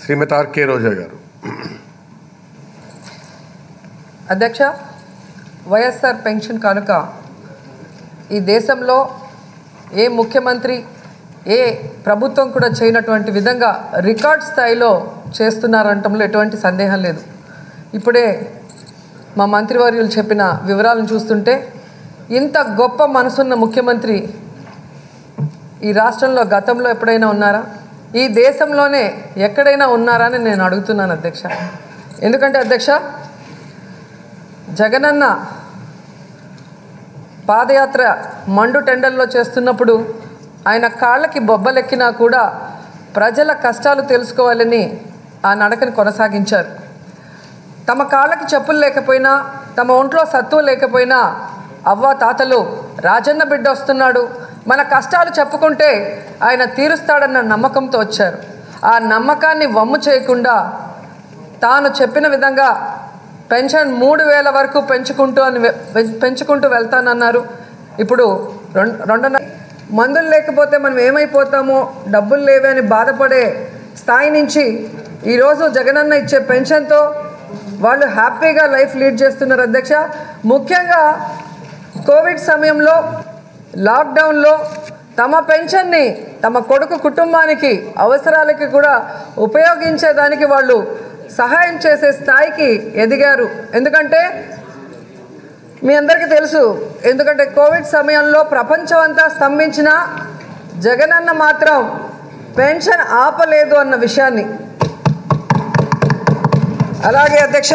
శ్రీమతి RK రోజా గారు అధ్యక్ష YSR pension కనుక ఈ దేశంలో ఏ ముఖ్యమంత్రి ఏ ప్రభుత్వం కూడా చేయనటువంటి విధంగా రికార్డ్ స్థాయిలో చేస్తున్నారంటంలో ఎటువంటి సందేహం లేదు ఇప్పుడే మా మంత్రివర్యులు చెప్పిన వివరాలను చూస్తుంటే ఇంత గొప్ప మనసున్న ముఖ్యమంత్రి ఈ రాష్ట్రంలో గతంలో ఎప్పుడైనా ఉన్నారా ఈ దేశంలోనే ఎక్కడైనా ఉన్నారా అని నేను అడుగుతున్నాను అధ్యక్ష ఎందుకంటే అధ్యక్ష జగనన్న పాదయాత్ర మండు టెండర్లో చేస్తున్నప్పుడు ఆయన కాళ్ళకి బొబ్బలెక్కినా కూడా ప్రజల కష్టాలు తెలుసుకోవాలని ఆ నడకని కొనసాగించారు తమ కాళ్ళకి చెప్పులు లేకపోయినా తమ ఒంట్లో సత్తువ లేకపోయినా అవ్వ తాతలు రాజన్న బిడ్డ వస్తున్నాడు మన కష్టాలు చెప్పుకుంటే ఆయన తీరుస్తాడన్న నమ్మకంతో వచ్చారు ఆ నమ్మకాన్ని వమ్ము చేయకుండా తాను చెప్పిన విధంగా పెన్షన్ మూడు వేల వరకు పెంచుకుంటూ అని వె- పెం- పెంచుకుంటూ వెళ్తానన్నారు ఇప్పుడు రెండు రెండున్నర మందులు లేకపోతే మనం ఏమైపోతామో డబ్బులు లేవే అని బాధపడే స్థాయి నుంచి ఈరోజు జగనన్న ఇచ్చే పెన్షన్తో వాళ్ళు హ్యాపీగా లైఫ్ లీడ్ చేస్తున్నారు అధ్యక్ష ముఖ్యంగా కోవిడ్ సమయంలో లాక్డౌన్లో తమ పెన్షన్ని తమ కొడుకు కుటుంబానికి అవసరాలకి కూడా ఉపయోగించేదానికి వాళ్ళు సహాయం చేసే స్థాయికి ఎదిగారు ఎందుకంటే మీ అందరికీ తెలుసు ఎందుకంటే కోవిడ్ సమయంలో ప్రపంచం అంతా స్తంభించిన జగనన్న మాత్రం పెన్షన్ ఆపలేదు అన్న విషయాన్ని అలాగే అధ్యక్ష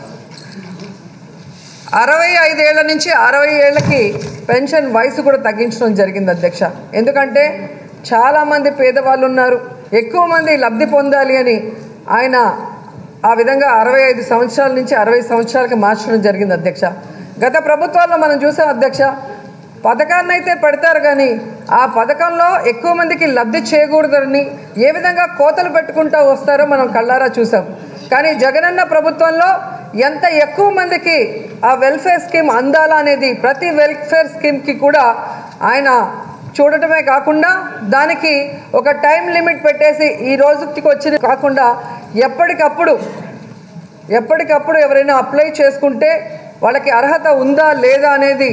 అరవై ఐదేళ్ల నుంచి అరవై ఏళ్ళకి పెన్షన్ వయసు కూడా తగ్గించడం జరిగింది అధ్యక్ష ఎందుకంటే చాలామంది పేదవాళ్ళు ఉన్నారు ఎక్కువ మంది లబ్ధి పొందాలి అని ఆయన ఆ విధంగా అరవై ఐదు సంవత్సరాల నుంచి అరవై సంవత్సరాలకి మార్చడం జరిగింది అధ్యక్ష గత ప్రభుత్వాల్లో మనం చూసాం అధ్యక్ష పథకాన్ని అయితే పెడతారు కానీ ఆ పథకంలో ఎక్కువ మందికి లబ్ధి చేయకూడదని ఏ విధంగా కోతలు పెట్టుకుంటూ వస్తారో మనం కళ్ళారా చూసాం కానీ జగనన్న ప్రభుత్వంలో ఎంత ఎక్కువ మందికి ఆ వెల్ఫేర్ స్కీమ్ అందాలా అనేది ప్రతి వెల్ఫేర్ స్కీమ్కి కూడా ఆయన చూడటమే కాకుండా దానికి ఒక టైం లిమిట్ పెట్టేసి ఈ రోజుకి వచ్చిన కాకుండా ఎప్పటికప్పుడు ఎప్పటికప్పుడు ఎవరైనా అప్లై చేసుకుంటే వాళ్ళకి అర్హత ఉందా లేదా అనేది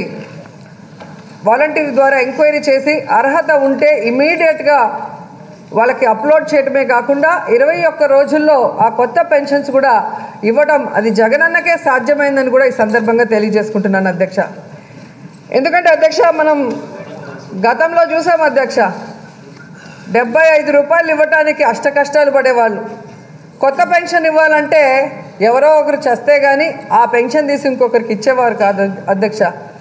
వాలంటీర్ ద్వారా ఎంక్వైరీ చేసి అర్హత ఉంటే ఇమీడియట్గా వాళ్ళకి అప్లోడ్ చేయటమే కాకుండా ఇరవై ఒక్క రోజుల్లో ఆ కొత్త పెన్షన్స్ కూడా ఇవ్వడం అది జగనన్నకే సాధ్యమైందని కూడా ఈ సందర్భంగా తెలియజేసుకుంటున్నాను అధ్యక్ష ఎందుకంటే అధ్యక్ష మనం గతంలో చూసాం అధ్యక్ష డెబ్బై ఐదు రూపాయలు ఇవ్వటానికి అష్ట కష్టాలు పడేవాళ్ళు కొత్త పెన్షన్ ఇవ్వాలంటే ఎవరో ఒకరు చస్తే కానీ ఆ పెన్షన్ తీసి ఇంకొకరికి ఇచ్చేవారు కాదు అధ్యక్ష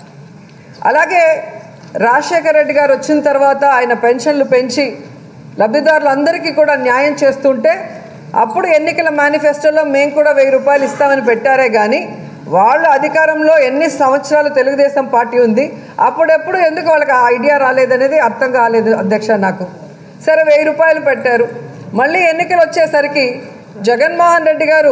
అలాగే రాజశేఖర రెడ్డి గారు వచ్చిన తర్వాత ఆయన పెన్షన్లు పెంచి లబ్ధిదారులందరికీ కూడా న్యాయం చేస్తుంటే అప్పుడు ఎన్నికల మేనిఫెస్టోలో మేము కూడా వెయ్యి రూపాయలు ఇస్తామని పెట్టారే కానీ వాళ్ళు అధికారంలో ఎన్ని సంవత్సరాలు తెలుగుదేశం పార్టీ ఉంది అప్పుడెప్పుడు ఎందుకు వాళ్ళకి ఆ ఐడియా రాలేదనేది అర్థం కాలేదు అధ్యక్ష నాకు సరే వెయ్యి రూపాయలు పెట్టారు మళ్ళీ ఎన్నికలు వచ్చేసరికి జగన్మోహన్ రెడ్డి గారు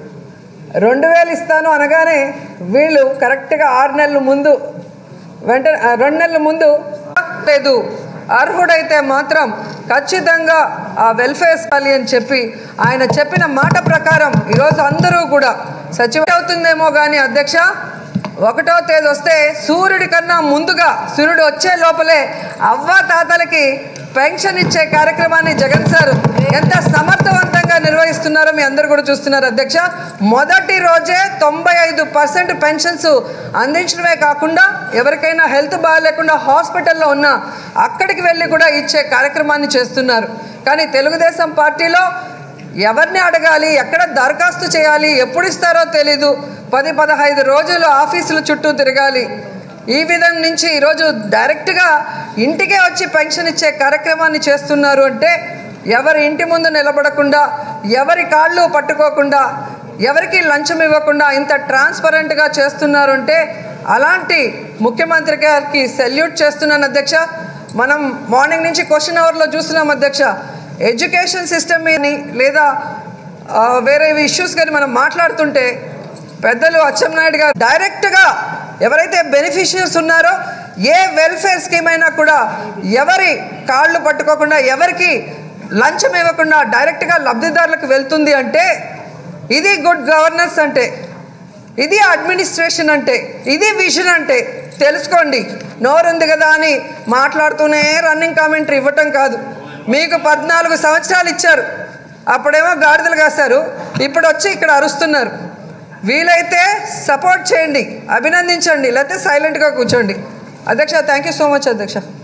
రెండు వేలు ఇస్తాను అనగానే వీళ్ళు కరెక్ట్గా ఆరు నెలల ముందు వెంట ఆ, రెండు నెలల ముందు లేదు అర్హుడైతే మాత్రం ఖచ్చితంగా ఆ వెల్ఫేర్ ఇవ్వాలి అని చెప్పి ఆయన చెప్పిన మాట ప్రకారం ఈరోజు అందరూ కూడా సచివ అవుతుందేమో కానీ అధ్యక్ష ఒకటో తేదీ వస్తే సూర్యుడి కన్నా ముందుగా సూర్యుడు వచ్చే లోపలే అవ్వ తాతలకి పెన్షన్ ఇచ్చే కార్యక్రమాన్ని జగన్ సార్ ఎంత సమర్థవంతంగా నిర్వహిస్తున్నారో మీ అందరూ కూడా చూస్తున్నారు అధ్యక్ష మొదటి రోజే తొంభై ఐదు పర్సెంట్ పెన్షన్స్ అందించడమే కాకుండా ఎవరికైనా హెల్త్ బాగాలేకుండా హాస్పిటల్లో ఉన్నా అక్కడికి వెళ్ళి కూడా ఇచ్చే కార్యక్రమాన్ని చేస్తున్నారు కానీ తెలుగుదేశం పార్టీలో ఎవరిని అడగాలి ఎక్కడ దరఖాస్తు చేయాలి ఎప్పుడు ఇస్తారో తెలీదు పది పదహైదు రోజులు ఆఫీసుల చుట్టూ తిరగాలి ఈ విధం నుంచి ఈరోజు డైరెక్ట్గా ఇంటికే వచ్చి పెన్షన్ ఇచ్చే కార్యక్రమాన్ని చేస్తున్నారు అంటే ఎవరి ఇంటి ముందు నిలబడకుండా ఎవరి కాళ్ళు పట్టుకోకుండా ఎవరికి లంచం ఇవ్వకుండా ఇంత ట్రాన్స్పరెంట్గా చేస్తున్నారు అంటే అలాంటి ముఖ్యమంత్రి గారికి సెల్యూట్ చేస్తున్నాను అధ్యక్ష మనం మార్నింగ్ నుంచి క్వశ్చన్ అవర్లో చూస్తున్నాం అధ్యక్ష ఎడ్యుకేషన్ సిస్టమ్ అని లేదా ఆ, వేరే ఇష్యూస్ కానీ మనం మాట్లాడుతుంటే పెద్దలు అచ్చెన్నాయుడు గారు డైరెక్ట్గా ఎవరైతే బెనిఫిషియర్స్ ఉన్నారో ఏ వెల్ఫేర్ స్కీమ్ అయినా కూడా ఎవరి కాళ్ళు పట్టుకోకుండా ఎవరికి లంచం ఇవ్వకుండా డైరెక్ట్గా లబ్ధిదారులకు వెళ్తుంది అంటే ఇది గుడ్ గవర్నెన్స్ అంటే ఇది అడ్మినిస్ట్రేషన్ అంటే ఇది విజన్ అంటే తెలుసుకోండి నోరుంది కదా అని మాట్లాడుతూనే రన్నింగ్ కామెంటరీ ఇవ్వటం కాదు మీకు పద్నాలుగు సంవత్సరాలు ఇచ్చారు అప్పుడేమో గాడిదలు కాశారు ఇప్పుడు వచ్చి ఇక్కడ అరుస్తున్నారు వీలైతే సపోర్ట్ చేయండి అభినందించండి లేకపోతే సైలెంట్గా కూర్చోండి అధ్యక్ష థ్యాంక్ యూ సో మచ్ అధ్యక్ష